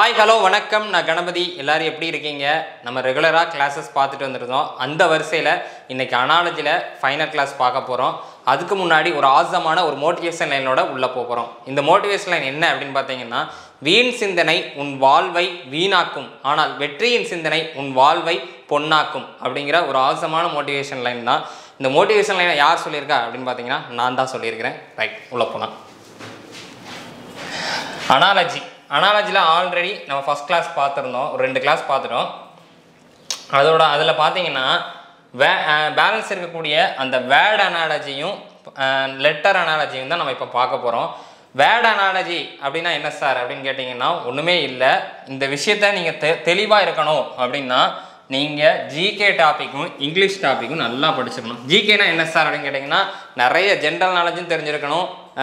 Hi hello வணக்கம் நான் கணபதி எல்லாரும் எப்படி இருக்கீங்க நம்ம ரெகுலராக கிளாஸஸ் பார்த்துட்டு வந்துருந்தோம் அந்த வரிசையில் இன்னைக்கு அனாலஜியில் ஃபைனல் கிளாஸ் பார்க்க போகிறோம் அதுக்கு முன்னாடி ஒரு ஆசமான ஒரு மோட்டிவேஷன் லைனோட உள்ளே போகிறோம் இந்த மோட்டிவேஷன் லைன் என்ன அப்படின்னு பார்த்தீங்கன்னா வீண் சிந்தனை உன் வாழ்வை வீணாக்கும் ஆனால் வெற்றியின் சிந்தனை உன் வாழ்வை பொன்னாக்கும் அப்படிங்கிற ஒரு ஆசமான மோட்டிவேஷன் லைன் தான் இந்த மோட்டிவேஷன் லைனை யார் சொல்லியிருக்கா அப்படின்னு பார்த்தீங்கன்னா நான் தான் சொல்லியிருக்கிறேன் ரைட் உள்ளே போகலாம் அனாலஜி அனாலஜியில் ஆல்ரெடி நம்ம ஃபஸ்ட் கிளாஸ் பார்த்துருந்தோம் ஒரு ரெண்டு கிளாஸ் பார்த்துட்டோம் அதோட அதில் பார்த்தீங்கன்னா வே பேலன்ஸ் இருக்கக்கூடிய அந்த வேர்ட் அனாலஜியும் லெட்டர் அனாலஜியும் தான் நம்ம இப்போ பார்க்க போகிறோம் வேர்ட் அனாலஜி அப்படின்னா என்ன சார் அப்படின்னு கேட்டிங்கன்னா ஒன்றுமே இல்லை இந்த விஷயத்த நீங்கள் தெ தெளிவாக இருக்கணும் அப்படின்னா நீங்கள் ஜிகே டாப்பிக்கும் இங்கிலீஷ் டாப்பிக்கும் நல்லா படிச்சுக்கணும் ஜிகேனா என்ன சார் அப்படின்னு கேட்டிங்கன்னா நிறைய ஜென்ரல் நாலேஜும் தெரிஞ்சிருக்கணும்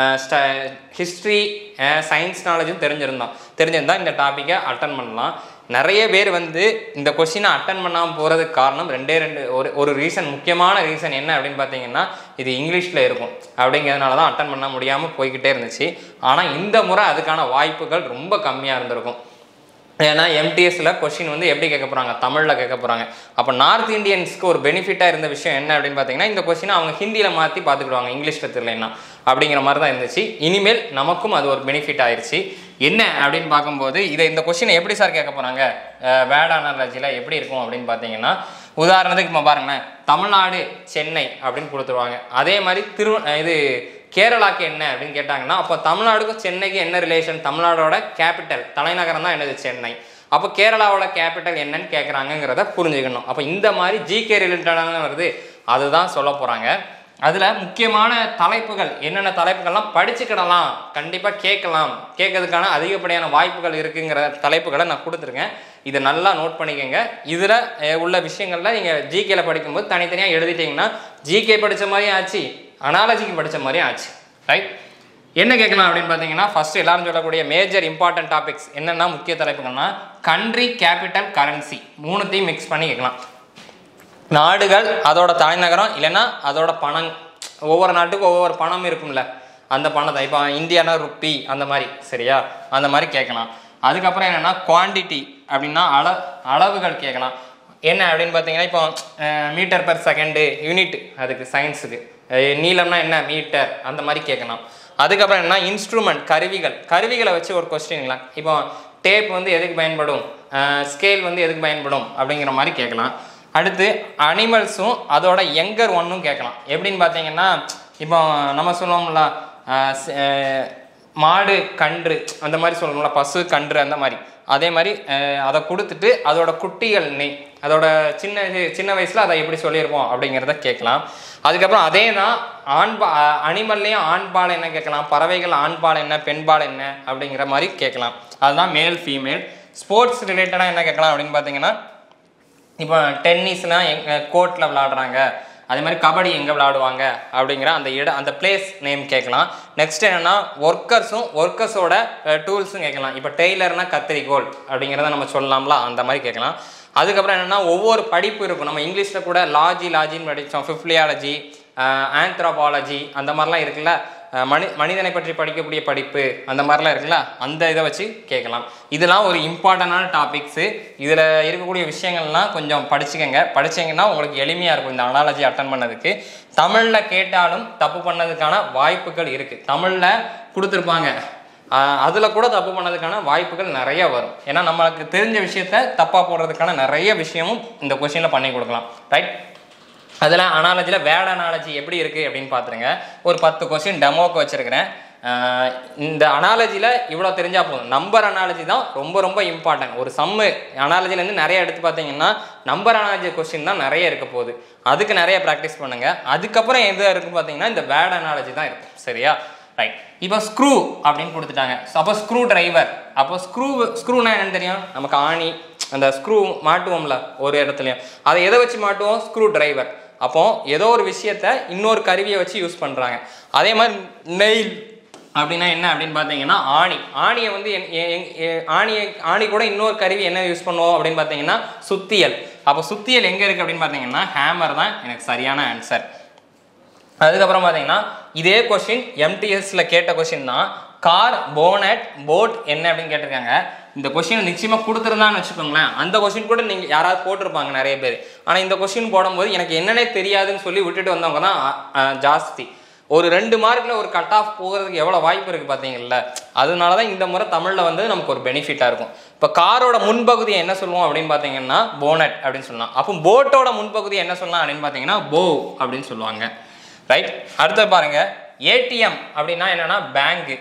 ஹிஸ்ட்ரி சயின்ஸ் நாலேஜும் தெரிஞ்சிருந்தோம் தெரிஞ்சிருந்தால் இந்த டாப்பிக்கை அட்டன் பண்ணலாம் நிறைய பேர் வந்து இந்த கொஷினை அட்டன் பண்ணாமல் போகிறதுக்கு காரணம் ரெண்டே ரெண்டு ஒரு ஒரு ரீசன் முக்கியமான ரீசன் என்ன அப்படின்னு பார்த்தீங்கன்னா இது இங்கிலீஷில் இருக்கும் அப்படிங்கிறதுனால தான் அட்டன் பண்ண முடியாமல் போய்கிட்டே இருந்துச்சு ஆனால் இந்த முறை அதுக்கான வாய்ப்புகள் ரொம்ப கம்மியாக இருந்திருக்கும் ஏன்னா எம்டிஎஸ்ல கொஷின் வந்து எப்படி கேட்க போகிறாங்க தமிழில் கேட்க போகிறாங்க அப்போ நார்த் இந்தியன்ஸ்க்கு ஒரு பெனிஃபிட்டாக இருந்த விஷயம் என்ன அப்படின்னு பார்த்தீங்கன்னா இந்த கொஷினை அவங்க ஹிந்தியில் மாற்றி பார்த்துக்கிடுவாங்க இங்கிலீஷில் தெரியலன்னா அப்படிங்கிற மாதிரி தான் இருந்துச்சு இனிமேல் நமக்கும் அது ஒரு பெனிஃபிட் ஆயிடுச்சு என்ன அப்படின்னு பார்க்கும்போது இதை இந்த கொஷினை எப்படி சார் கேட்க போகிறாங்க வேர்ட் அனாலஜியில் எப்படி இருக்கும் அப்படின்னு பார்த்தீங்கன்னா உதாரணத்துக்கு இப்போ பாருங்களேன் தமிழ்நாடு சென்னை அப்படின்னு கொடுத்துருவாங்க அதே மாதிரி திரு இது கேரளாக்கு என்ன அப்படின்னு கேட்டாங்கன்னா அப்போ தமிழ்நாடுக்கும் சென்னைக்கு என்ன ரிலேஷன் தமிழ்நாடோட கேபிட்டல் தலைநகரம் தான் என்னது சென்னை அப்போ கேரளாவோட கேபிட்டல் என்னன்னு கேட்குறாங்கங்கிறத புரிஞ்சுக்கணும் அப்போ இந்த மாதிரி ஜிகே ரிலேட்டடான வருது அதுதான் சொல்ல போகிறாங்க அதில் முக்கியமான தலைப்புகள் என்னென்ன தலைப்புகள்லாம் படிச்சுக்கிடலாம் கண்டிப்பாக கேட்கலாம் கேட்கறதுக்கான அதிகப்படியான வாய்ப்புகள் இருக்குங்கிற தலைப்புகளை நான் கொடுத்துருக்கேன் இதை நல்லா நோட் பண்ணிக்கோங்க இதில் உள்ள விஷயங்கள்ல நீங்கள் ஜிகேல படிக்கும்போது தனித்தனியாக எழுதிட்டீங்கன்னா ஜிகே படித்த மாதிரியும் ஆச்சு அனாலஜிக்கு படித்த மாதிரியும் ஆச்சு ரைட் என்ன கேட்கலாம் அப்படின்னு பார்த்தீங்கன்னா ஃபர்ஸ்ட் எல்லாரும் சொல்லக்கூடிய மேஜர் இம்பார்ட்டன்ட் டாபிக்ஸ் என்னென்ன முக்கிய தலைப்புகள்னா கண்ட்ரி கேபிட்டல் கரன்சி மூணுத்தையும் மிக்ஸ் பண்ணி கேட்கலாம் நாடுகள் அதோட தலைநகரம் இல்லைன்னா அதோட பணம் ஒவ்வொரு நாட்டுக்கும் ஒவ்வொரு பணம் இருக்கும்ல அந்த பணத்தை இப்போ இந்தியானா ருப்பி அந்த மாதிரி சரியா அந்த மாதிரி கேட்கலாம் அதுக்கப்புறம் என்னென்னா குவான்டிட்டி அப்படின்னா அள அளவுகள் கேட்கலாம் என்ன அப்படின்னு பார்த்தீங்கன்னா இப்போ மீட்டர் பெர் செகண்டு யூனிட் அதுக்கு சயின்ஸுக்கு நீளம்னா என்ன மீட்டர் அந்த மாதிரி கேட்கலாம் அதுக்கப்புறம் என்ன இன்ஸ்ட்ருமெண்ட் கருவிகள் கருவிகளை வச்சு ஒரு கொஸ்டின்லாம் இப்போ டேப் வந்து எதுக்கு பயன்படும் ஸ்கேல் வந்து எதுக்கு பயன்படும் அப்படிங்கிற மாதிரி கேட்கலாம் அடுத்து அனிமல்ஸும் அதோட யங்கர் ஒன்னும் கேட்கலாம் எப்படின்னு பார்த்தீங்கன்னா இப்போ நம்ம சொல்லுவோம்ல மாடு கன்று அந்த மாதிரி சொல்லணும்ல பசு கன்று அந்த மாதிரி அதே மாதிரி அதை கொடுத்துட்டு அதோட குட்டிகள் நெய் அதோட சின்ன சின்ன வயசில் அதை எப்படி சொல்லியிருப்போம் அப்படிங்கிறத கேட்கலாம் அதுக்கப்புறம் அதே தான் ஆண்பா அனிமல்லையும் ஆண்பால் என்ன கேட்கலாம் பறவைகள் ஆண்பால் என்ன பெண்பால் என்ன அப்படிங்கிற மாதிரி கேட்கலாம் அதுதான் மேல் ஃபீமேல் ஸ்போர்ட்ஸ் ரிலேட்டடாக என்ன கேட்கலாம் அப்படின்னு பார்த்தீங்கன்னா இப்போ டென்னிஸ்னால் எங் கோர்ட்டில் விளாடுறாங்க அதே மாதிரி கபடி எங்கே விளாடுவாங்க அப்படிங்கிற அந்த இட அந்த பிளேஸ் நேம் கேட்கலாம் நெக்ஸ்ட் என்னென்னா ஒர்க்கர்ஸும் ஒர்க்கர்ஸோட டூல்ஸும் கேட்கலாம் இப்போ டெய்லர்னா கத்திரிக்கோல் அப்படிங்கிறத நம்ம சொல்லலாம்ல அந்த மாதிரி கேட்கலாம் அதுக்கப்புறம் என்னென்னா ஒவ்வொரு படிப்பு இருக்கும் நம்ம இங்கிலீஷில் கூட லாஜி லாஜின்னு படித்தோம் ஃபிஃப்லியாலஜி ஆந்த்ரோபாலஜி அந்த மாதிரிலாம் இருக்குல்ல மனி மனிதனை பற்றி படிக்கக்கூடிய படிப்பு அந்த மாதிரிலாம் இருக்குல்ல அந்த இதை வச்சு கேட்கலாம் இதெல்லாம் ஒரு இம்பார்ட்டண்டான டாபிக்ஸு இதில் இருக்கக்கூடிய விஷயங்கள்லாம் கொஞ்சம் படிச்சுக்கோங்க படிச்சிங்கன்னா உங்களுக்கு எளிமையாக இருக்கும் இந்த அனாலஜி அட்டன் பண்ணதுக்கு தமிழில் கேட்டாலும் தப்பு பண்ணதுக்கான வாய்ப்புகள் இருக்குது தமிழில் கொடுத்துருப்பாங்க அதில் கூட தப்பு பண்ணதுக்கான வாய்ப்புகள் நிறைய வரும் ஏன்னா நம்மளுக்கு தெரிஞ்ச விஷயத்த தப்பாக போடுறதுக்கான நிறைய விஷயமும் இந்த கொஷினில் பண்ணி கொடுக்கலாம் ரைட் அதில் அனாலஜியில் வேர்ட் அனாலஜி எப்படி இருக்குது அப்படின்னு பார்த்துருங்க ஒரு பத்து கொஸ்டின் டெமோக்கு வச்சுருக்கிறேன் இந்த அனாலஜியில் இவ்வளோ தெரிஞ்சால் போதும் நம்பர் அனாலஜி தான் ரொம்ப ரொம்ப இம்பார்ட்டன்ட் ஒரு சம்மு அனாலஜிலேருந்து நிறைய எடுத்து பார்த்தீங்கன்னா நம்பர் அனாலஜி கொஸ்டின் தான் நிறைய இருக்க போகுது அதுக்கு நிறைய ப்ராக்டிஸ் பண்ணுங்கள் அதுக்கப்புறம் எது இருக்குது பார்த்தீங்கன்னா இந்த வேர்ட் அனாலஜி தான் இருக்கும் சரியா ரைட் இப்போ ஸ்க்ரூ அப்படின்னு கொடுத்துட்டாங்க அப்போ ஸ்க்ரூ டிரைவர் அப்போ ஸ்க்ரூ ஸ்க்ரூனா என்னன்னு தெரியும் நமக்கு ஆணி அந்த ஸ்க்ரூ மாட்டுவோம்ல ஒரு இடத்துலையும் அதை எதை வச்சு மாட்டுவோம் ஸ்க்ரூ டிரைவர் அப்போ ஏதோ ஒரு விஷயத்த இன்னொரு கருவியை வச்சு யூஸ் பண்ணுறாங்க அதே மாதிரி நெயில் அப்படின்னா என்ன அப்படின்னு பார்த்தீங்கன்னா ஆணி ஆணியை வந்து ஆணியை ஆணி கூட இன்னொரு கருவி என்ன யூஸ் பண்ணுவோம் அப்படின்னு பார்த்தீங்கன்னா சுத்தியல் அப்போ சுத்தியல் எங்கே இருக்குது அப்படின்னு பார்த்தீங்கன்னா ஹேமர் தான் எனக்கு சரியான ஆன்சர் அதுக்கப்புறம் பார்த்தீங்கன்னா இதே கொஷின் எம்டிஎஸ்ல கேட்ட கொஷின் தான் கார் போனட் போட் என்ன அப்படின்னு கேட்டிருக்காங்க இந்த கொஸ்டின் நிச்சயமாக கொடுத்துருந்தான்னு வச்சுக்கோங்களேன் அந்த கொஸ்டின் கூட நீங்கள் யாராவது போட்டிருப்பாங்க நிறைய பேர் ஆனால் இந்த கொஸ்டின் போடும்போது எனக்கு என்னன்னே தெரியாதுன்னு சொல்லி விட்டுட்டு வந்தவங்க தான் அ, அ, ஜாஸ்தி ஒரு ரெண்டு மார்க்கில் ஒரு கட் ஆஃப் போகிறதுக்கு எவ்வளோ வாய்ப்பு இருக்குது பார்த்தீங்கல்ல அதனால தான் இந்த முறை தமிழில் வந்து நமக்கு ஒரு பெனிஃபிட்டாக இருக்கும் இப்போ காரோட முன்பகுதியை என்ன சொல்லுவோம் அப்படின்னு பார்த்தீங்கன்னா போனட் அப்படின்னு சொல்லலாம் அப்போ போட்டோட முன்பகுதி என்ன சொல்லலாம் அப்படின்னு பார்த்தீங்கன்னா போ அப்படின்னு சொல்லுவாங்க ரைட் அடுத்து பாருங்க ஏடிஎம் அப்படின்னா என்னன்னா பேங்க்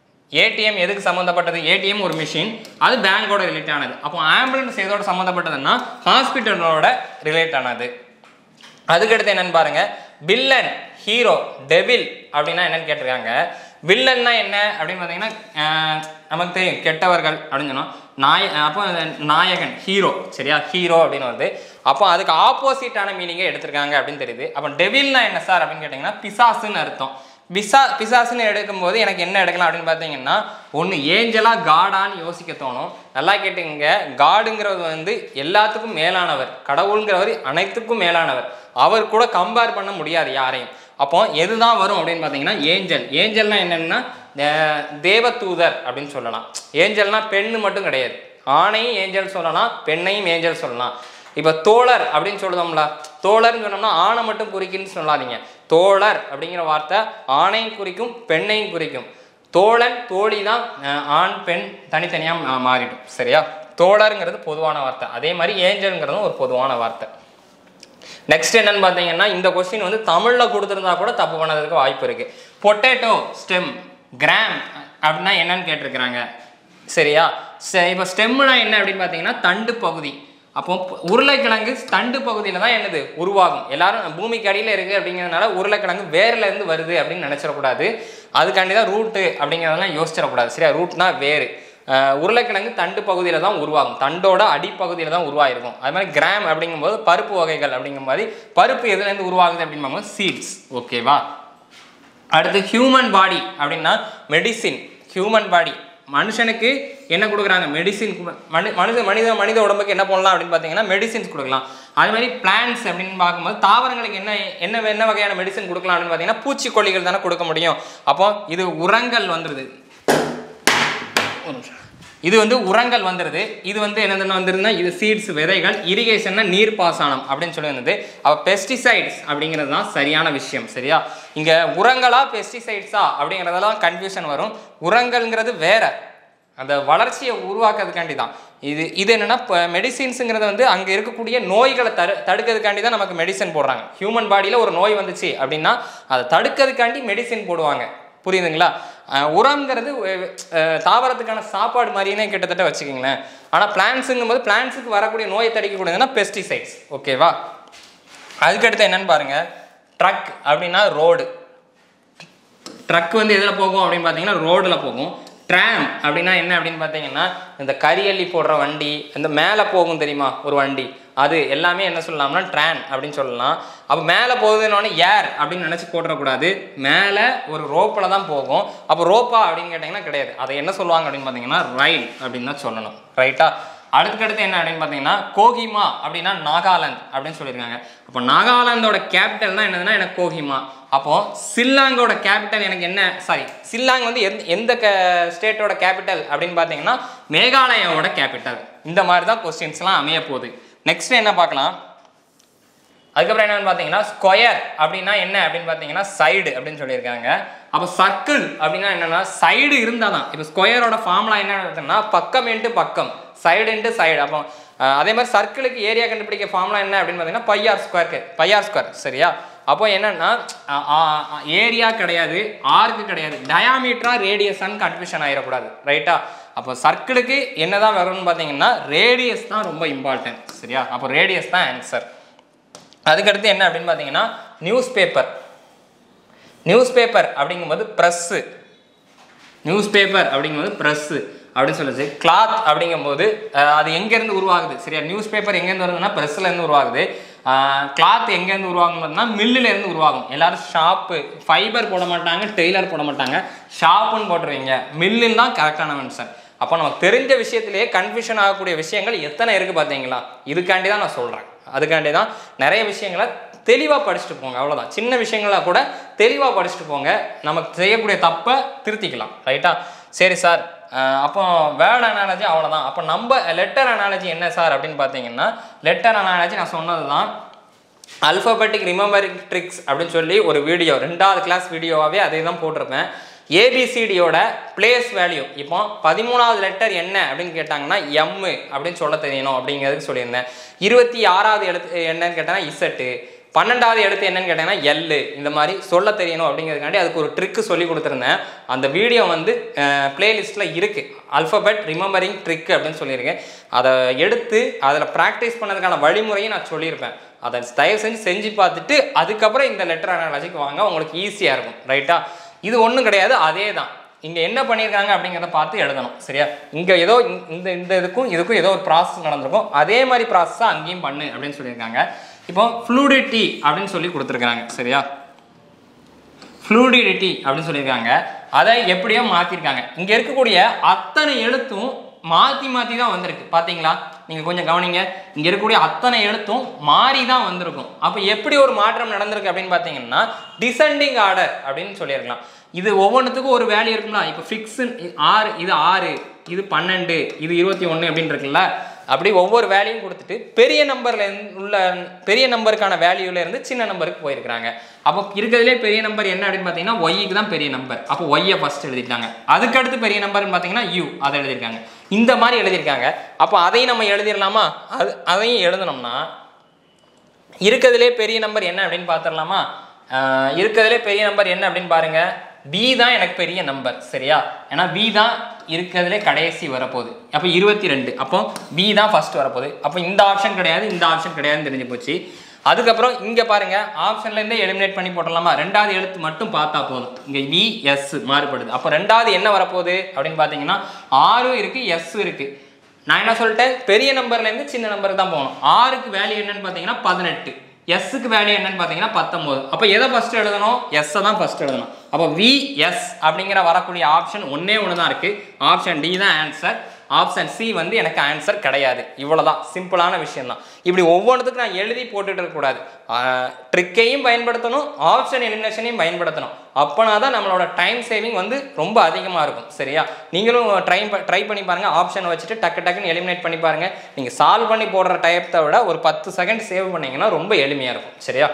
ஏடிஎம் எதுக்கு சம்மந்தப்பட்டது ஏடிஎம் ஒரு மிஷின் அது பேங்கோட ரிலேட் ஆனது அப்போ ஆம்புலன்ஸ் எதோட சம்மந்தப்பட்டதுன்னா ஹாஸ்பிட்டலோட ரிலேட் ஆனது அதுக்கடுத்து என்னன்னு பாருங்க வில்லன் ஹீரோ டெவில் அப்படின்னா என்னன்னு கேட்டிருக்காங்க வில்லன்னா என்ன அப்படின்னு பார்த்தீங்கன்னா ஆஹ், நமக்கு தெரியும் கெட்டவர்கள் அப்படின்னு சொன்னோம் நாய அப்போ அந்த நாயகன் ஹீரோ சரியா ஹீரோ அப்படின்னு வருது அப்போ அதுக்கு ஆப்போசிட்டான மீனிங்கை எடுத்திருக்காங்க அப்படின்னு தெரியுது அப்போ டெவில்னா என்ன சார் அப்படின்னு கேட்டிங்கன்னா பிசாசுன்னு அர்த்தம் பிசா பிசாசுன்னு எடுக்கும்போது எனக்கு என்ன எடுக்கலாம் அப்படின்னு பார்த்தீங்கன்னா ஒன்று ஏஞ்சலா காடான்னு யோசிக்க தோணும் நல்லா கேட்டுங்க காடுங்கிறது வந்து எல்லாத்துக்கும் மேலானவர் கடவுளுங்கிறவர் அனைத்துக்கும் மேலானவர் அவர் கூட கம்பேர் பண்ண முடியாது யாரையும் அப்போ எதுதான் வரும் அப்படின்னு பார்த்தீங்கன்னா ஏஞ்சல் ஏஞ்சல்னா என்னன்னா தே- தேவதூதர் அப்படின்னு சொல்லலாம் ஏஞ்சல்னா பெண்ணு மட்டும் கிடையாது ஆணையும் ஏஞ்சல் சொல்லலாம் பெண்ணையும் ஏஞ்சல் சொல்லலாம் இப்போ தோழர் அப்படின்னு சொல்லுதோம்ல தோழர்னு சொன்னோம்னா ஆணை மட்டும் குறிக்குன்னு சொல்லாதீங்க தோழர் அப்படிங்கிற வார்த்தை ஆணையும் குறிக்கும் பெண்ணையும் குறிக்கும் தோழன் தோழி தான் அஹ், ஆண் பெண் தனித்தனியாக மாறிடும் சரியா தோழருங்கிறது பொதுவான வார்த்தை அதே மாதிரி ஏஞ்சல்ங்கிறதும் ஒரு பொதுவான வார்த்தை நெக்ஸ்ட் என்னன்னு பார்த்தீங்கன்னா இந்த கொஸ்டின் வந்து தமிழில் கொடுத்துருந்தா கூட தப்பு பண்ணதுக்கு வாய்ப்பு இருக்கு பொட்டேட்டோ ஸ்டெம் கிராம் அப்படின்னா என்னன்னு கேட்டிருக்கிறாங்க சரியா சரி இப்போ ஸ்டெம்னா என்ன அப்படின்னு பார்த்தீங்கன்னா தண்டு பகுதி அப்போ ப- உருளைக்கிழங்கு தண்டு பகுதியில் தான் என்னது உருவாகும் எல்லாரும் பூமிக்கு அடியில் இருக்குது அப்படிங்கிறதுனால உருளைக்கிழங்கு வேர்ல இருந்து வருது அப்படின்னு நினச்சிடக்கூடாது அதுக்காண்டி தான் ரூட்டு அப்படிங்கிறதெல்லாம் யோசிச்சிடக்கூடாது சரியா ரூட்னா வேறு அஹ் உருளைக்கிழங்கு தண்டு பகுதியில் தான் உருவாகும் தண்டோட அடிப்பகுதியில் தான் உருவாயிருக்கும் அது மாதிரி கிராம் அப்படிங்கும்போது பருப்பு வகைகள் அப்படிங்கும் மாதிரி பருப்பு எதுலேருந்து உருவாகுது அப்படிங்கும்போது சீட்ஸ் ஓகேவா அடுத்து ஹியூமன் பாடி அப்படின்னா மெடிசின் ஹியூமன் பாடி மனுஷனுக்கு என்ன கொடுக்குறாங்க மெடிசின் மனு மனித மனித மனித உடம்புக்கு என்ன பண்ணலாம் அப்படின்னு பார்த்தீங்கன்னா மெடிசின்ஸ் கொடுக்கலாம் அது மாதிரி பிளான்ஸ் அப்படின்னு பார்க்கும்போது தாவரங்களுக்கு என்ன என்ன என்ன வகையான மெடிசின் கொடுக்கலாம் அப்படின்னு பார்த்தீங்கன்னா பூச்சிக்கொல்லிகள் தானே கொடுக்க முடியும் அப்போ இது உரங்கள் வந்துடுது ஒரு நிமிஷம். இது வந்து உரங்கள் வந்துடுது இது வந்து என்னதுன்னு வந்துருந்தா இது சீட்ஸ் விதைகள் இரிகேஷன்னா நீர் பாசனம் அப்படின்னு சொல்லி வந்தது அப்போ பெஸ்டிசைட்ஸ் அப்படிங்கிறது தான் சரியான விஷயம் சரியா இங்கே உரங்களா பெஸ்டிசைட்ஸா அப்படிங்கிறதெல்லாம் கன்ஃபியூஷன் வரும் உரங்கள்ங்கிறது வேற அந்த வளர்ச்சியை உருவாக்குறதுக்காண்டி தான் இது இது என்னன்னா இப்போ மெடிசின்ஸுங்கிறது வந்து அங்கே இருக்கக்கூடிய நோய்களை தடு தடுக்கிறதுக்காண்டி தான் நமக்கு மெடிசன் போடுறாங்க ஹியூமன் பாடியில் ஒரு நோய் வந்துச்சு அப்படின்னா அதை தடுக்கிறதுக்காண்டி மெடிசின் போடுவாங்க புரியுதுங்களா அஹ் உரம்ங்கிறது அஹ், அஹ், தாவரத்துக்கான சாப்பாடு மாதிரினே கிட்டத்தட்ட வச்சுக்கிங்களேன் ஆனால் பிளான்ஸுங்கும் போது பிளான்ஸுக்கு வரக்கூடிய நோயை தடுக்கக்கூடியதுன்னா பெஸ்டிசைட்ஸ் ஓகேவா அதுக்கடுத்து என்னன்னு பாருங்க ட்ரக் அப்படின்னா ரோடு ட்ரக் வந்து எதில் போகும் அப்படின்னு பார்த்தீங்கன்னா ரோடில் போகும் ட்ராம் அப்படின்னா என்ன அப்படின்னு பார்த்தீங்கன்னா இந்த கரியள்ளி போடுற வண்டி இந்த மேலே போகும் தெரியுமா ஒரு வண்டி அது எல்லாமே என்ன சொல்லலாம்னா ட்ரான் அப்படின்னு சொல்லலாம் அப்போ மேலே போகுதுன்னொடனே ஏர் அப்படின்னு நினச்சி போட்டுறக்கூடாது மேலே ஒரு ரோப்பில் தான் போகும் அப்போ ரோப்பா அப்படின்னு கேட்டிங்கன்னா கிடையாது அதை என்ன சொல்லுவாங்க அப்படின்னு பார்த்தீங்கன்னா ரயில் அப்படின்னு தான் சொல்லணும் ரைட்டா அடுத்தடுத்து என்ன அப்படின்னு பார்த்தீங்கன்னா கோஹிமா அப்படின்னா நாகாலாந்து அப்படின்னு சொல்லியிருக்காங்க அப்போ நாகாலாந்தோட கேபிட்டல் தான் என்னதுன்னா எனக்கு கோஹிமா அப்போ சில்லாங்கோட கேபிட்டல் எனக்கு என்ன சாரி சில்லாங் வந்து எந்த எந்த ஸ்டேட்டோட கேபிட்டல் அப்படின்னு பார்த்தீங்கன்னா மேகாலயாவோட கேபிட்டல் இந்த மாதிரி தான் கொஸ்டின்ஸ்லாம் அமைய போகுது நெக்ஸ்ட் என்ன பார்க்கலாம் அதுக்கப்புறம் என்னன்னு பார்த்தீங்கன்னா ஸ்கொயர் அப்படின்னா என்ன அப்படின்னு பார்த்தீங்கன்னா சைடு அப்படின்னு சொல்லியிருக்காங்க அப்போ சர்க்கிள் அப்படின்னா என்னன்னா சைடு இருந்தால் தான் இப்போ ஸ்கொயரோட ஃபார்முலா என்ன இருக்குன்னா பக்கம் இன்ட்டு பக்கம் சைடு இன்ட்டு சைடு அப்போ அஹ், அதே மாதிரி சர்க்கிளுக்கு ஏரியா கண்டுபிடிக்க ஃபார்முலா என்ன அப்படின்னு பார்த்தீங்கன்னா பையார் ஸ்கொயருக்கு பையார் ஸ்கொயர் சரியா அப்போ என்னன்னா ஏரியா கிடையாது ஆர்க்கு கிடையாது டயாமீட்டரா ரேடியஸான்னு கன்ஃபியூஷன் ஆயிடக்கூடாது ரைட்டா அப்போ சர்க்கிளுக்கு என்னதான் வரும்னு பார்த்தீங்கன்னா ரேடியஸ் தான் ரொம்ப இம்பார்ட்டன்ட் சரியா அப்போ ரேடியஸ் தான் ஆன்சர் அதுக்கடுத்து என்ன அப்படின்னு பார்த்தீங்கன்னா நியூஸ் பேப்பர் நியூஸ் பேப்பர் அப்படிங்கும்போது ப்ரெஸ்ஸு நியூஸ் பேப்பர் அப்படிங்கும்போது ப்ரெஸ்ஸு அப்படின்னு சொல்லுச்சு கிளாத் அப்படிங்கும்போது அஹ், அது எங்கேருந்து உருவாகுது சரியா நியூஸ் பேப்பர் எங்கேருந்து வருதுன்னா ப்ரெஸ்லேருந்து உருவாகுது கிளாத் எங்கேருந்து உருவாகுதுன்னா மில்லுலேருந்து உருவாகும் எல்லாரும் ஷாப்பு ஃபைபர் போட மாட்டாங்க டெய்லர் போட மாட்டாங்க ஷாப்புன்னு போட்டுருவீங்க மில்லுன்னு தான் கரெக்டான ஆன்சர் அப்போ நமக்கு தெரிஞ்ச விஷயத்திலேயே கன்ஃபியூஷன் ஆகக்கூடிய விஷயங்கள் எத்தனை இருக்குது பார்த்தீங்களா இதுக்காண்டி தான் நான் சொல்கிறேன் அதுக்காண்டி தான் நிறைய விஷயங்களை தெளிவாக படிச்சுட்டு போங்க அவ்வளோதான் சின்ன விஷயங்களா கூட தெளிவாக படிச்சுட்டு போங்க நமக்கு செய்யக்கூடிய தப்பை திருத்திக்கலாம் ரைட்டா சரி சார் அஹ் அப்போ வேர்ட் அனாலஜி அவ்வளோதான் அப்போ நம்ம லெட்டர் அனாலஜி என்ன சார் அப்படின்னு பார்த்தீங்கன்னா லெட்டர் அனாலஜி நான் சொன்னது தான் அல்ஃபபெட்டிக் ரிமெம்பரிங் ட்ரிக்ஸ் அப்படின்னு சொல்லி ஒரு வீடியோ ரெண்டாவது கிளாஸ் வீடியோவாகவே அதே தான் போட்டிருப்பேன் ஏபிசிடியோட பிளேஸ் வேல்யூ இப்போ பதிமூணாவது லெட்டர் என்ன அப்படின்னு கேட்டாங்கன்னா எம்மு அப்படின்னு சொல்ல தெரியணும் அப்படிங்கிறதுக்கு சொல்லியிருந்தேன் இருபத்தி ஆறாவது எழுத்து என்னன்னு கேட்டாங்கன்னா இசட்டு பன்னெண்டாவது எழுத்து என்னன்னு கேட்டாங்கன்னா எல்லு இந்த மாதிரி சொல்ல தெரியணும் அப்படிங்கிறதுக்காண்டி அதுக்கு ஒரு ட்ரிக்கு சொல்லி கொடுத்துருந்தேன் அந்த வீடியோ வந்து பிளேலிஸ்ட்டில் இருக்குது அல்ஃபபெட் ரிமெம்பரிங் ட்ரிக் அப்படின்னு சொல்லியிருக்கேன் அதை எடுத்து அதில் ப்ராக்டிஸ் பண்ணதுக்கான வழிமுறையும் நான் சொல்லியிருப்பேன் அதை தயவு செஞ்சு செஞ்சு பார்த்துட்டு அதுக்கப்புறம் இந்த லெட்டர் அனாலஜிக்கு வாங்க உங்களுக்கு ஈஸியாக இருக்கும் ரைட்டா இது ஒன்றும் கிடையாது அதே தான் இங்கே என்ன பண்ணியிருக்காங்க அப்படிங்கிறத பார்த்து எழுதணும் சரியா இங்கே ஏதோ இந்த- இந்த இந்த இதுக்கும் இதுக்கும் ஏதோ ஒரு ப்ராசஸ் நடந்திருக்கும் அதே மாதிரி ப்ராசஸாக அங்கேயும் பண்ணு அப்படின்னு சொல்லியிருக்காங்க இப்போ ஃப்ளூடிட்டி அப்படின்னு சொல்லி கொடுத்துருக்காங்க சரியா ஃப்ளூடிடிட்டி அப்படின்னு சொல்லியிருக்காங்க அதை எப்படியோ மாற்றிருக்காங்க இங்கே இருக்கக்கூடிய அத்தனை எழுத்தும் மாற்றி மாற்றி தான் வந்திருக்கு பார்த்தீங்களா நீங்கள் கொஞ்சம் கவனிங்க இங்கே இருக்கக்கூடிய அத்தனை எழுத்தும் மாறி தான் வந்திருக்கும் அப்போ எப்படி ஒரு மாற்றம் நடந்திருக்கு அப்படின்னு பார்த்தீங்கன்னா டிசெண்டிங் ஆர்டர் அப்படின்னு சொல்லியிருக்கலாம் இது ஒவ்வொன்றுத்துக்கும் ஒரு வேல்யூ இருக்கும்ல இப்போ ஃபிக்ஸு ஆறு இது ஆறு இது பன்னெண்டு இது இருபத்தி ஒன்று அப்படின்னு இருக்குல்ல அப்படி ஒவ்வொரு வேல்யூயும் கொடுத்துட்டு பெரிய நம்பர்ல உள்ள பெரிய நம்பருக்கான வேல்யூல இருந்து சின்ன நம்பருக்கு போயிருக்காங்க அப்போ இருக்கிறதுலே பெரிய நம்பர் என்ன அப்படின்னு பார்த்தீங்கன்னா ஒய்க்கு தான் பெரிய நம்பர் அப்போ ஒய்யை ஃபர்ஸ்ட் எழுதிட்டாங்க அதுக்கடுத்து பெரிய நம்பர்னு பார்த்தீங்கன்னா யூ அதை எழுதியிருக்காங்க இந்த மாதிரி எழுதியிருக்காங்க அப்போ அதையும் நம்ம எழுதிடலாமா அது அதையும் எழுதணும்னா இருக்கிறதுலே பெரிய நம்பர் என்ன அப்படின்னு பார்த்துடலாமா ஆஹ் இருக்கிறதுலே பெரிய நம்பர் என்ன அப்படின்னு பாருங்க பி தான் எனக்கு பெரிய நம்பர் சரியா ஏன்னா பி தான் இருக்கிறதுலே கடைசி வரப்போகுது அப்போ இருபத்தி ரெண்டு அப்போ பி தான் ஃபர்ஸ்ட் வரப்போகுது அப்போ இந்த ஆப்ஷன் கிடையாது இந்த ஆப்ஷன் கிடையாதுன்னு தெரிஞ்சு போச்சு அதுக்கப்புறம் இங்கே பாருங்க ஆப்ஷன்லேருந்தே எலிமினேட் பண்ணி போட்டுடலாமா ரெண்டாவது எழுத்து மட்டும் பார்த்தா போதும் இங்கே வி எஸ் மாறுபடுது அப்போ ரெண்டாவது என்ன வரப்போகுது அப்படின்னு பார்த்தீங்கன்னா ஆறும் இருக்கு எஸ் இருக்கு நான் என்ன சொல்லிட்டேன் பெரிய நம்பர்லேருந்து சின்ன நம்பருக்கு தான் போகணும் ஆறுக்கு வேல்யூ என்னன்னு பார்த்தீங்கன்னா பதினெட்டு எஸ்ஸுக்கு வேல்யூ என்னன்னு பார்த்தீங்கன்னா பத்தொம்போது அப்போ எதை ஃபர்ஸ்ட் எழுதணும் எஸ்ஸை தான் ஃபர்ஸ்ட் எழுதணும் அப்போ வி எஸ் அப்படிங்கிற வரக்கூடிய ஆப்ஷன் ஒன்றே ஒன்று தான் இருக்குது ஆப்ஷன் டி தான் ஆன்சர் ஆப்ஷன் சி வந்து எனக்கு ஆன்சர் கிடையாது இவ்வளோதான் சிம்பிளான விஷயம் தான் இப்படி ஒவ்வொன்றுத்துக்கும் நான் எழுதி போட்டுட்டு இருக்கக்கூடாது ட்ரிக்கையும் பயன்படுத்தணும் ஆப்ஷன் எலிமினேஷனையும் பயன்படுத்தணும் அப்போனா தான் நம்மளோட டைம் சேவிங் வந்து ரொம்ப அதிகமாக இருக்கும் சரியா நீங்களும் ட்ரை ட்ரை பண்ணி பாருங்கள் ஆப்ஷனை வச்சுட்டு டக்கு டக்குன்னு எலிமினேட் பண்ணி பாருங்கள் நீங்கள் சால்வ் பண்ணி போடுற டயத்தை விட ஒரு பத்து செகண்ட் சேவ் பண்ணீங்கன்னா ரொம்ப எளிமையாக இருக்கும் சரியா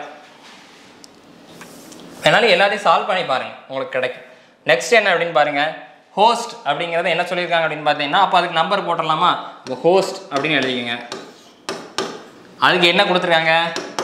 அதனால எல்லாத்தையும் சால்வ் பண்ணி பாருங்க உங்களுக்கு கிடைக்கும் நெக்ஸ்ட் என்ன அப்படின்னு பாருங்க ஹோஸ்ட் அப்படிங்கிறது என்ன சொல்லியிருக்காங்க அப்படின்னு பார்த்தீங்கன்னா அப்போ அதுக்கு நம்பர் போட்டுடலாமா இப்போ ஹோஸ்ட் அப்படின்னு எழுதிக்கங்க அதுக்கு என்ன கொடுத்துருக்காங்க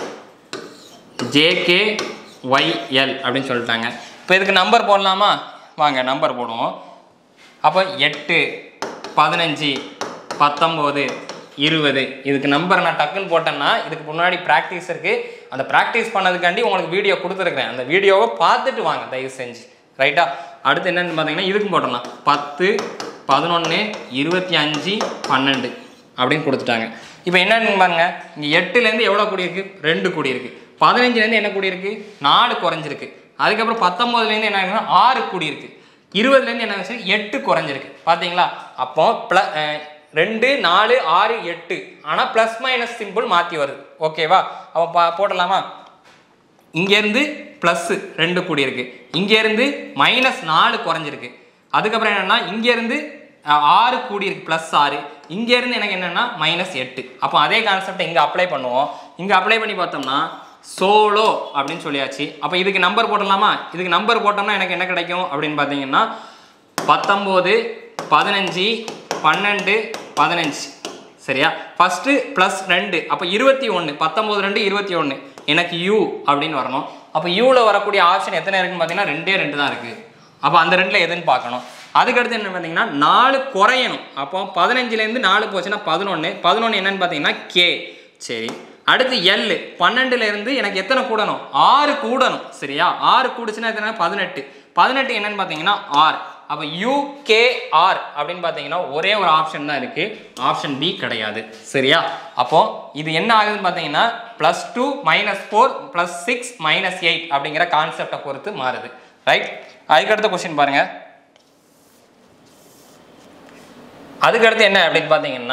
ஜேகே ஒய்எல் அப்படின்னு சொல்லிட்டாங்க இப்போ இதுக்கு நம்பர் போடலாமா வாங்க நம்பர் போடுவோம் அப்போ எட்டு பதினஞ்சு பத்தொம்போது இருபது இதுக்கு நம்பர் நான் டக்குன்னு போட்டேன்னா இதுக்கு முன்னாடி ப்ராக்டிஸ் இருக்குது அந்த ப்ராக்டிஸ் பண்ணதுக்காண்டி உங்களுக்கு வீடியோ கொடுத்துருக்குறேன் அந்த வீடியோவை பார்த்துட்டு வாங்க தயவு செஞ்சு ரைட்டா அடுத்து என்னன்னு பார்த்தீங்கன்னா இதுக்கும் போட்டலாம் பத்து பதினொன்று இருபத்தி அஞ்சு பன்னெண்டு அப்படின்னு கொடுத்துட்டாங்க இப்போ என்னன்னு பாருங்க இங்கே எட்டுலேருந்து எவ்வளோ கூடியிருக்கு ரெண்டு கூடியிருக்கு பதினஞ்சுலேருந்து என்ன கூடியிருக்கு நாலு குறைஞ்சிருக்கு அதுக்கப்புறம் பத்தொம்போதுலேருந்து என்ன ஆகுதுன்னா ஆறு கூடியிருக்கு இருபதுலேருந்து என்ன ஆச்சு எட்டு குறைஞ்சிருக்கு பார்த்தீங்களா அப்போ ப்ள ரெண்டு நாலு ஆறு எட்டு ஆனால் ப்ளஸ் மைனஸ் சிம்பிள் மாற்றி வருது ஓகேவா அப்போ பா போடலாமா இங்கேருந்து ப்ளஸ்ஸு ரெண்டு கூடியிருக்கு இங்கேருந்து மைனஸ் நாலு குறைஞ்சிருக்கு அதுக்கப்புறம் என்னென்னா இங்கேருந்து அஹ், ஆறு கூடியிருக்கு ப்ளஸ் ஆறு இங்கேருந்து எனக்கு என்னென்னா மைனஸ் எட்டு அப்போ அதே கான்செப்டை இங்கே அப்ளை பண்ணுவோம் இங்கே அப்ளை பண்ணி பார்த்தோம்னா சோலோ அப்படின்னு சொல்லியாச்சு அப்போ இதுக்கு நம்பர் போடலாமா இதுக்கு நம்பர் போட்டோம்னா எனக்கு என்ன கிடைக்கும் அப்படின்னு பார்த்தீங்கன்னா பத்தொம்போது பதினஞ்சு பன்னெண்டு பதினஞ்சு சரியா ஃபஸ்ட்டு ப்ளஸ் ரெண்டு அப்போ இருபத்தி ஒன்று பத்தொம்போது ரெண்டு இருபத்தி ஒன்று எனக்கு யூ அப்படின்னு வரணும் அப்போ யூவில் வரக்கூடிய ஆப்ஷன் எத்தனை இருக்குன்னு பார்த்தீங்கன்னா ரெண்டே ரெண்டு தான் இருக்குது அப்போ அந்த ரெண்டில் எதுன்னு பார்க்கணும் அதுக்கடுத்து என்ன பார்த்தீங்கன்னா நாலு குறையணும் அப்போ பதினஞ்சுலேருந்து நாலு போச்சுன்னா பதினொன்று பதினொன்று என்னன்னு பார்த்தீங்கன்னா கே சரி அடுத்து எல் பன்னெண்டுலேருந்து எனக்கு எத்தனை கூடணும் ஆறு கூடணும் சரியா ஆறு கூடுச்சுன்னா எத்தனை பதினெட்டு பதினெட்டு என்னன்னு பார்த்தீங்கன்னா ஆர் அப்போ யூகேஆர் அப்படின்னு பார்த்தீங்கன்னா ஒரே ஒரு ஆப்ஷன் தான் இருக்கு ஆப்ஷன் பி கிடையாது சரியா அப்போ இது என்ன ஆகுதுன்னு பார்த்தீங்கன்னா plus two minus four plus six minus eight அப்படிங்கிற கான்செப்டை பொறுத்து மாறுது ரைட் அதுக்கடுத்த கொஸ்டின் பாருங்க அதுக்கடுத்து என்ன அப்படின்னு பார்த்தீங்கன்னா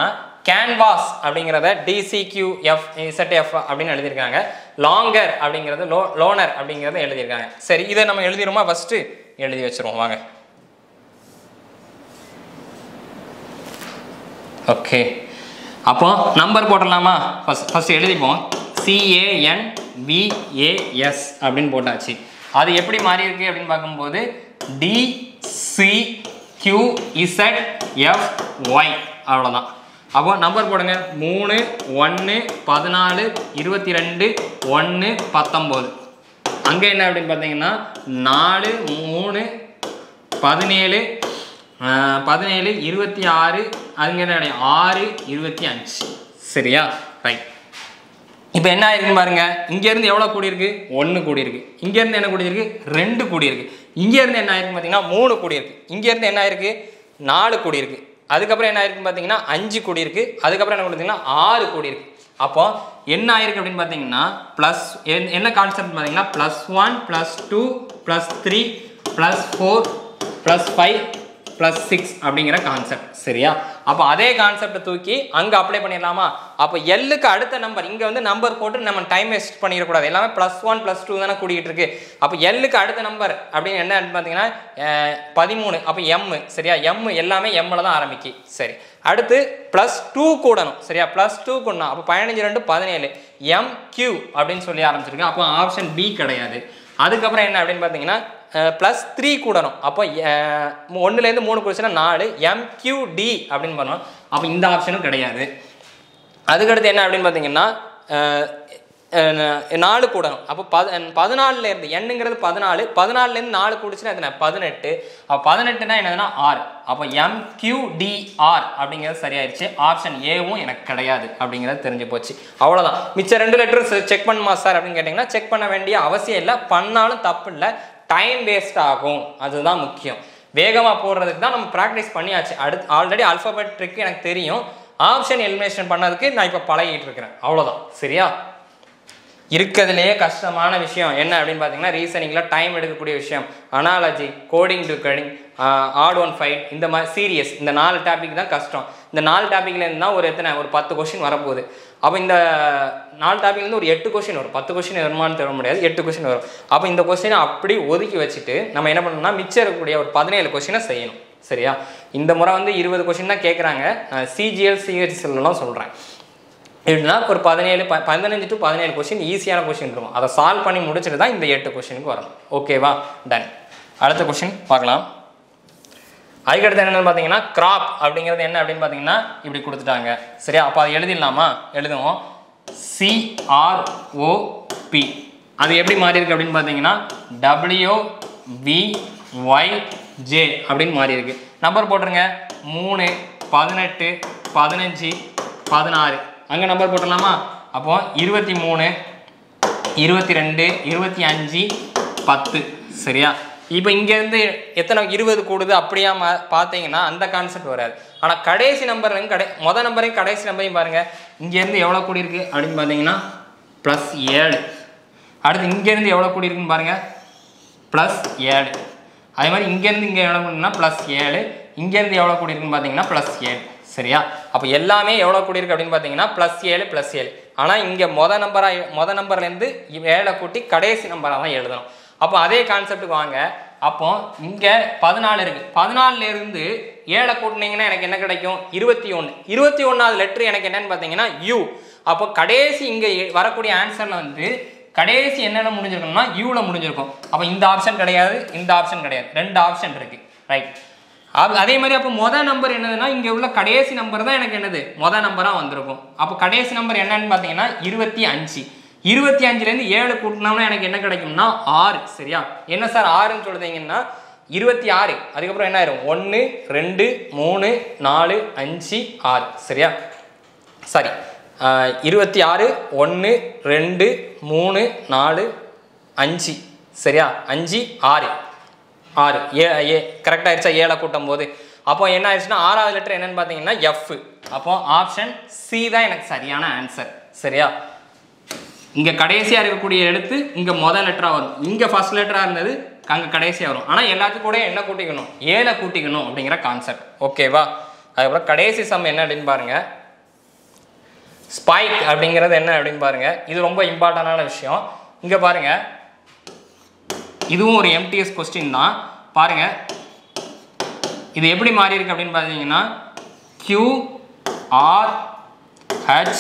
கேன்வாஸ் அப்படிங்கிறத டிசிக்யூஎஃப் இசட்எஃப் அப்படின்னு எழுதியிருக்காங்க லாங்கர் அப்படிங்கிறது லோ லோனர் அப்படிங்கிறத எழுதியிருக்காங்க சரி இதை நம்ம எழுதிருமா ஃபஸ்ட்டு எழுதி வச்சிருவோம் வாங்க ஓகே அப்போ நம்பர் போட்டுடலாமா ஃபஸ்ட் ஃபஸ்ட் எழுதிப்போம் சிஏஎன் விஏஎஸ் அப்படின்னு போட்டாச்சு அது எப்படி மாறி இருக்கு அப்படின்னு பார்க்கும்போது D C Q Z F Y அவ்வளோதான் அப்போ நம்பர் போடுங்க மூணு ஒன்று பதினாலு இருபத்தி ரெண்டு ஒன்று பத்தொம்போது அங்கே என்ன அப்படின்னு பார்த்தீங்கன்னா நாலு மூணு பதினேழு ஆஹ், பதினேழு இருபத்தி ஆறு அதுங்க என்ன கிடையாது? ஆறு இருபத்தி அஞ்சு சரியா ரைட் இப்போ என்ன ஆயிருக்குன்னு பாருங்க இங்கேருந்து எவ்வளோ கூடியிருக்கு ஒன்று கூடியிருக்கு இங்கேருந்து என்ன கூடியிருக்கு ரெண்டு கூடியிருக்கு இங்கேருந்து என்ன ஆயிருக்கு பார்த்தீங்கன்னா மூணு கூடியிருக்கு இங்கேருந்து என்ன ஆயிருக்கு நாலு கூடியிருக்கு அதுக்கப்புறம் என்ன ஆயிருக்குன்னு பார்த்தீங்கன்னா அஞ்சு கூடியிருக்கு அதுக்கப்புறம் என்ன கொடுத்தீங்கன்னா ஆறு கூடியிருக்கு அப்போ என்ன ஆயிருக்கு அப்படின்னு பார்த்தீங்கன்னா ப்ளஸ் என்ன கான்செப்ட் பார்த்தீங்கன்னா plus one plus two plus three plus four plus five plus six அப்படிங்கிற கான்செப்ட் சரியா அப்போ அதே கான்செப்டை தூக்கி அங்கே அப்ளை பண்ணிடலாமா அப்போ எல்லுக்கு அடுத்த நம்பர் இங்கே வந்து நம்பர் போட்டு நம்ம டைம் வேஸ்ட் பண்ணிடக்கூடாது எல்லாமே ப்ளஸ் ஒன் ப்ளஸ் டூ தானே கூடிக்கிட்டு இருக்கு அப்போ எல்லுக்கு அடுத்த நம்பர் அப்படின்னு என்ன பார்த்தீங்கன்னா அஹ், பதிமூணு அப்போ எம் சரியா எம் எல்லாமே எம்மில் தான் ஆரம்பிக்கு சரி அடுத்து ப்ளஸ் டூ கூடணும் சரியா ப்ளஸ் டூ கூடணும் அப்போ பதினஞ்சு ரெண்டு பதினேழு எம் கியூ அப்படின்னு சொல்லி ஆரம்பிச்சிருக்கு அப்போ ஆப்ஷன் பி கிடையாது அதுக்கப்புறம் என்ன அப்படின்னு பார்த்தீங்கன்னா ப்ளஸ் த்ரீ கூடணும் அப்போ அஹ், ஒண்ணுலேருந்து மூணு குடிச்சுன்னா நாலு எம்கியூடி அப்படின்னு பண்ணணும் அப்போ இந்த ஆப்ஷனும் கிடையாது அதுக்கடுத்து என்ன அப்படின்னு பார்த்தீங்கன்னா அஹ், அஹ், நாலு கூடணும் அப்போ பத பதினாலுல இருந்து எண்ணுங்கிறது பதினாலு பதினாலுலேருந்து நாலு கூடிச்சுன்னா எத்தனை பதினெட்டு அப்போ பதினெட்டுனா என்னதுன்னா ஆர் அப்போ எம்கியூடிஆர் அப்படிங்கிறது சரியாயிருச்சு ஆப்ஷன் ஏவும் எனக்கு கிடையாது அப்படிங்கிறது தெரிஞ்சு போச்சு அவ்வளோதான் மிச்ச ரெண்டு லெட்டரும் செக் பண்ணுமா சார் அப்படின்னு கேட்டிங்கன்னா செக் பண்ண வேண்டிய அவசியம் இல்லை பண்ணாலும் தப்பு இல்லை டைம் வேஸ்ட் ஆகும் அதுதான் முக்கியம் வேகமாக போடுறதுக்கு தான் நம்ம ப்ராக்டிஸ் பண்ணியாச்சு அடுத்து ஆல்ரெடி அல்ஃபபெட் ட்ரிக் எனக்கு தெரியும் ஆப்ஷன் எலிமினேஷன் பண்ணதுக்கு நான் இப்போ பழகிட்டு இருக்கிறேன் அவ்வளோதான் சரியா இருக்கிறதுலையே கஷ்டமான விஷயம் என்ன அப்படின்னு பார்த்தீங்கன்னா ரீசனிங்கில் டைம் எடுக்கக்கூடிய விஷயம் analogy coding to decoding odd one out இந்த மாதிரி சீரியஸ் இந்த நாலு டாபிக் தான் கஷ்டம் இந்த நாலு டாப்பிக்லேருந்து தான் ஒரு எத்தனை ஒரு பத்து கொஷின் வரப்போகுது அப்போ இந்த நாலு டாப்பிக்லேருந்து ஒரு எட்டு கொஷின் வரும் பத்து கொஷின் வருமானு தர முடியாது எட்டு கொஷின் வரும் அப்போ இந்த கொஷினை அப்படி ஒதுக்கி வச்சுட்டு நம்ம என்ன பண்ணணும்னா மிச்சம் இருக்கக்கூடிய ஒரு பதினேழு கொஷினை செய்யணும் சரியா இந்த முறை வந்து இருபது கொஷின் தான் கேட்குறாங்க சிஜிஎல் சிஹெச்எல்லாம் சொல்கிறேன் எப்படின்னா ஒரு பதினேழு ப பதினஞ்சு டு பதினேழு கொஷின் ஈஸியான கொஷின் இருக்கும் அதை சால்வ் பண்ணி முடிச்சுட்டு தான் இந்த எட்டு கொஷினுக்கு வரணும் ஓகேவா டன் அடுத்த கொஷின் பார்க்கலாம் அதுக்கடுத்து என்னென்னு பார்த்தீங்கன்னா கிராப் அப்படிங்கிறது என்ன அப்படின்னு பார்த்தீங்கன்னா இப்படி கொடுத்துட்டாங்க சரியா அப்போ அதை எழுதிடலாமா எழுதுவோம் சிஆர்ஓபி அது எப்படி மாறி இருக்கு அப்படின்னு பார்த்தீங்கன்னா டபிள்யூ வி ஒய் ஜே அப்படின்னு மாறி இருக்கு நம்பர் போட்டுருங்க மூணு பதினெட்டு பதினஞ்சு பதினாறு அங்கே நம்பர் போட்டுடலாமா அப்போ இருபத்தி மூணு இருபத்தி ரெண்டு இருபத்தி அஞ்சு பத்து சரியா இப்போ இங்கேருந்து எத்தனை இருபது கூடுது அப்படியா மா பார்த்தீங்கன்னா அந்த கான்செப்ட் வராது ஆனால் கடைசி நம்பர்லையும் கடை மொதல் நம்பரையும் கடைசி நம்பரையும் பாருங்கள் இங்கேருந்து எவ்வளோ கூடி இருக்கு அப்படின்னு பார்த்தீங்கன்னா ப்ளஸ் ஏழு அடுத்து இங்கேருந்து எவ்வளோ கூடி இருக்குன்னு பாருங்கள் ப்ளஸ் ஏழு அதே மாதிரி இங்கேருந்து இங்கே எவ்வளோ கூடினா ப்ளஸ் ஏழு இங்கேருந்து எவ்வளோ கூடி இருக்குன்னு பார்த்தீங்கன்னா ப்ளஸ் ஏழு சரியா அப்போ எல்லாமே எவ்வளோ கூடி இருக்கு அப்படின்னு பார்த்தீங்கன்னா ப்ளஸ் ஏழு ப்ளஸ் ஏழு ஆனால் இங்கே மொத நம்பராக மொத நம்பர்லேருந்து ஏழை கூட்டி கடைசி நம்பராக தான் எழுதணும் அப்போ அதே கான்செப்ட்டுக்கு வாங்க அப்போ இங்கே பதினாலு இருக்கு பதினாலுல இருந்து ஏழை கூட்டினீங்கன்னா எனக்கு என்ன கிடைக்கும் இருபத்தி ஒன்று இருபத்தி ஒன்றாவது லெட்ரு எனக்கு என்னன்னு பார்த்தீங்கன்னா யூ அப்போ கடைசி இங்கே வரக்கூடிய ஆன்சரில் வந்து கடைசி என்னென்ன முடிஞ்சிருக்கணும்னா யூல முடிஞ்சிருக்கும் அப்போ இந்த ஆப்ஷன் கிடையாது இந்த ஆப்ஷன் கிடையாது ரெண்டு ஆப்ஷன் இருக்கு ரைட் அதே மாதிரி அப்போ மொதல் நம்பர் என்னதுன்னா இங்கே உள்ள கடைசி நம்பர் தான் எனக்கு என்னது மொதல் நம்பராக வந்திருக்கும் அப்போ கடைசி நம்பர் என்னன்னு பார்த்தீங்கன்னா இருபத்தி அஞ்சு இருபத்தி அஞ்சுலேருந்து ஏழு கூட்டினோம்னா எனக்கு என்ன கிடைக்கும்னா ஆறு சரியா என்ன சார் ஆறுன்னு சொல்லுதீங்கன்னா இருபத்தி ஆறு அதுக்கப்புறம் என்ன ஆயிரும் ஒன்று ரெண்டு மூணு நாலு அஞ்சு ஆறு சரியா சாரி இருபத்தி ஆறு ஒன்று ரெண்டு மூணு நாலு அஞ்சு சரியா அஞ்சு ஆறு ஆறு ஏ ஏ கரெக்டாக ஆயிடுச்சா ஏழை கூட்டும் போது அப்போ என்ன ஆயிடுச்சுன்னா ஆறாவது லெட்டர் என்னன்னு பார்த்தீங்கன்னா எஃப் அப்போ ஆப்ஷன் சி தான் எனக்கு சரியான ஆன்சர் சரியா இங்கே கடைசியாக இருக்கக்கூடிய எழுத்து இங்கே முதல் லெட்டராக வரும் இங்கே ஃபர்ஸ்ட் லெட்டராக இருந்தது அங்கே கடைசியாக வரும் ஆனால் எல்லாத்துக்கும் கூட என்ன கூட்டிக்கணும் ஏழை கூட்டிக்கணும் அப்படிங்கிற கான்செப்ட் ஓகேவா அதுக்கப்புறம் கடைசி சம் என்ன அப்படின்னு பாருங்கள் ஸ்பைக் அப்படிங்கிறது என்ன அப்படின்னு பாருங்க இது ரொம்ப இம்பார்ட்டண்டான விஷயம் இங்கே பாருங்க இதுவும் ஒரு எம்டிஎஸ் கொஸ்டின் தான் பாருங்க இது எப்படி மாறி இருக்கு அப்படின்னு பார்த்தீங்கன்னா கியூ ஆர் ஹச்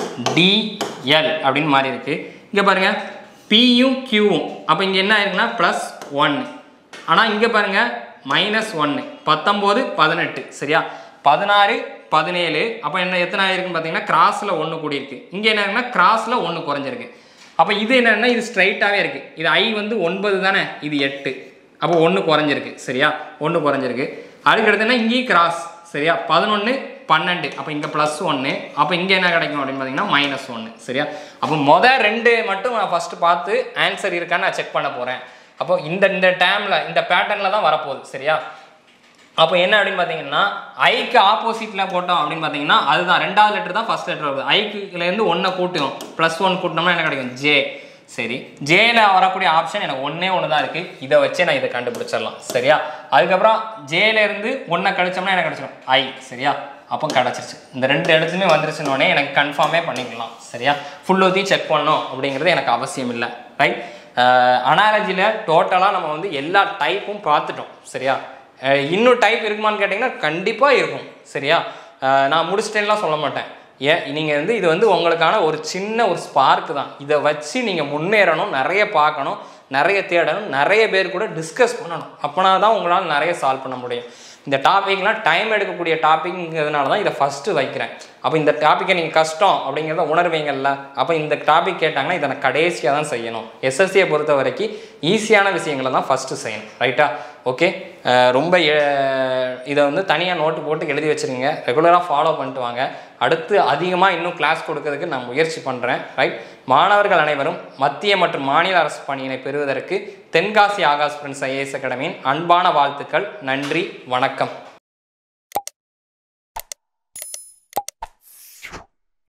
டிஎல் அப்படின்னு மாறி இருக்கு இங்கே பாருங்க பியும் கியூவும் அப்போ இங்கே என்ன ஆயிருக்குன்னா ப்ளஸ் ஒன்று ஆனால் இங்கே பாருங்க மைனஸ் ஒன்று பத்தொம்போது பதினெட்டு சரியா பதினாறு பதினேழு அப்போ என்ன எத்தனை ஆயிருக்குன்னு பார்த்தீங்கன்னா கிராஸில் ஒன்று கூடியிருக்கு இங்கே என்ன இருக்குன்னா கிராஸில் ஒன்று குறைஞ்சிருக்கு அப்போ இது என்னன்னா இது ஸ்ட்ரைட்டாகவே இருக்குது இது ஐ வந்து ஒன்பது தானே இது எட்டு அப்போ ஒன்று குறைஞ்சிருக்கு சரியா ஒன்று குறைஞ்சிருக்கு அதுக்கடுத்து என்ன இங்கேயும் கிராஸ் சரியா பதினொன்று பன்னெண்டு அப்போ இங்கே ப்ளஸ் ஒன்று அப்போ இங்கே என்ன கிடைக்கும் அப்படின்னு பார்த்தீங்கன்னா மைனஸ் ஒன்று சரியா அப்போ மொதல் ரெண்டு மட்டும் நான் ஃபஸ்ட்டு பார்த்து ஆன்சர் இருக்கான்னு நான் செக் பண்ண போகிறேன் அப்போ இந்த இந்த டேமில் இந்த பேட்டர்னில் தான் வரப்போகுது சரியா அப்போ என்ன அப்படின்னு பார்த்தீங்கன்னா ஐக்கு ஆப்போசிட்டில் போட்டோம் அப்படின்னு பார்த்தீங்கன்னா அதுதான் ரெண்டாவது லெட்டர் தான் ஃபர்ஸ்ட் லெட்டர் வருது ஐக்குலேருந்து ஒன்றை கூட்டுவோம் ப்ளஸ் ஒன் கூட்டினோம்னா என்ன கிடைக்கும் ஜே சரி ஜேல வரக்கூடிய ஆப்ஷன் எனக்கு ஒன்றே ஒன்று தான் இருக்குது இதை வச்சே நான் இதை கண்டுபிடிச்சிடலாம் சரியா அதுக்கப்புறம் ஜேல இருந்து ஒன்றை கழிச்சோம்னா எனக்கு கிடைச்சிடும் ஐ சரியா அப்போ கிடச்சிருச்சு இந்த ரெண்டு இடத்துலையுமே வந்துருச்சுன்னொடனே எனக்கு கன்ஃபார்மே பண்ணிக்கலாம் சரியா ஃபுல் ஊற்றி செக் பண்ணணும் அப்படிங்கிறது எனக்கு அவசியம் இல்லை ரைட் அனாலஜியில் டோட்டலாக நம்ம வந்து எல்லா டைப்பும் பார்த்துட்டோம் சரியா அஹ் இன்னும் டைப் இருக்குமான்னு கேட்டிங்கன்னா கண்டிப்பாக இருக்கும் சரியா அஹ் நான் முடிச்சிட்டேன்லாம் சொல்ல மாட்டேன் ஏன் நீங்கள் வந்து இது வந்து உங்களுக்கான ஒரு சின்ன ஒரு ஸ்பார்க் தான் இதை வச்சு நீங்கள் முன்னேறணும் நிறைய பார்க்கணும் நிறைய தேடணும் நிறைய பேர் கூட டிஸ்கஸ் பண்ணணும் அப்போனா தான் உங்களால் நிறைய சால்வ் பண்ண முடியும் இந்த டாபிக்லாம் டைம் எடுக்கக்கூடிய டாபிக்ங்கிறதுனால தான் இதை ஃபஸ்ட்டு வைக்கிறேன் அப்போ இந்த டாப்பிக்கை நீங்கள் கஷ்டம் அப்படிங்கிறத உணர்வீங்கல்ல அப்போ இந்த டாபிக் கேட்டாங்கன்னா இதை நான் கடைசியாக தான் செய்யணும் எஸ்எஸ்சியை பொறுத்த வரைக்கும் ஈஸியான விஷயங்களை தான் ஃபஸ்ட்டு செய்யணும் ரைட்டா ஓகே ரொம்ப எ- இதை வந்து தனியாக நோட்டு போட்டு எழுதி வச்சுருங்க ரெகுலராக ஃபாலோ பண்ணிட்டு வாங்க அடுத்து அதிகமாக இன்னும் கிளாஸ் கொடுக்கறதுக்கு நான் முயற்சி பண்ணுறேன் ரைட் மாணவர்கள் அனைவரும் மத்திய மற்றும் மாநில அரசு பணியினை பெறுவதற்கு தென்காசி ஆகாஷ் பிரின்ஸ் ஐஏஎஸ் அகாடமியின் அன்பான வாழ்த்துக்கள் நன்றி வணக்கம்